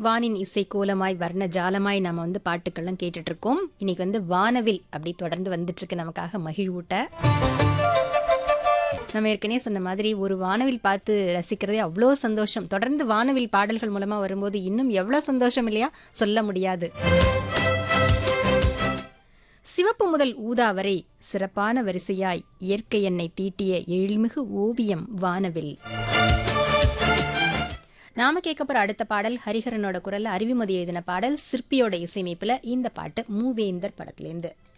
வானின் இசை கோலமாய் வர்ண ஜாலமாய் நம்ம வந்து பாட்டுக்கள்லாம் கேட்டுட்டு இருக்கோம் இன்னைக்கு வந்து வானவில் அப்படி தொடர்ந்து வந்துட்டு இருக்கு நமக்காக மகிழ்வூட்ட நம்ம ஏற்கனவே சொன்ன மாதிரி ஒரு வானவில் பார்த்து ரசிக்கிறதே அவ்வளோ சந்தோஷம் தொடர்ந்து வானவில் பாடல்கள் மூலமா வரும்போது இன்னும் எவ்வளோ சந்தோஷம் இல்லையா சொல்ல முடியாது சிவப்பு முதல் ஊதா வரை சிறப்பான வரிசையாய் இயற்கை எண்ணெய் தீட்டிய எழில்மிகு ஓவியம் வானவில் நாம கேட்க போற அடுத்த பாடல் ஹரிஹரனோட குரல்ல அறிவுமதி எழுதின பாடல் சிற்பியோட இசையமைப்புல இந்த பாட்டு மூவேந்தர் படத்திலேருந்து